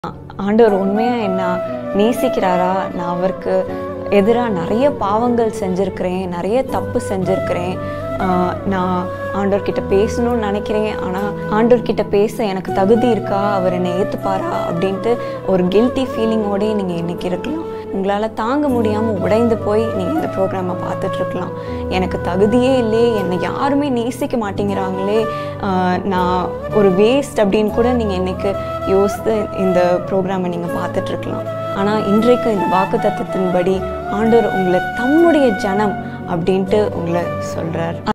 ஆண்டவர் உண்மையாக என்ன நேசிக்கிறாரா நான் அவருக்கு எதிராக நிறைய பாவங்கள் செஞ்சுருக்கிறேன் நிறைய தப்பு செஞ்சுருக்கிறேன் ஆஹ் நான் ஆண்டவர்கிட்ட பேசணும்னு நினைக்கிறேன் ஆனால் ஆண்டவர்கிட்ட பேச எனக்கு தகுதி இருக்கா அவர் என்னை ஏற்றுப்பாரா அப்படின்ட்டு ஒரு கில்ட்டி ஃபீலிங்கோடயே நீங்கள் இன்னைக்கு இருக்கலாம் உங்களால் தாங்க முடியாமல் உடைந்து போய் நீங்கள் இந்த ப்ரோக்ராமை பார்த்துட்ருக்கலாம் எனக்கு தகுதியே இல்லையே என்னை யாருமே நேசிக்க மாட்டேங்கிறாங்களே ஆஹ் நான் ஒரு வேஸ்ட் அப்படின்னு கூட நீங்கள் இன்னைக்கு யோசித்து இந்த ப்ரோக்ராமை நீங்கள் பார்த்துட்ருக்கலாம் ஆனால் இன்றைக்கு இந்த வாக்கு தத்துவத்தின்படி ஆண்டவர் உங்களை தம்முடைய ஜனம் அப்படின்ட்டு உங்களை சொல்கிறார்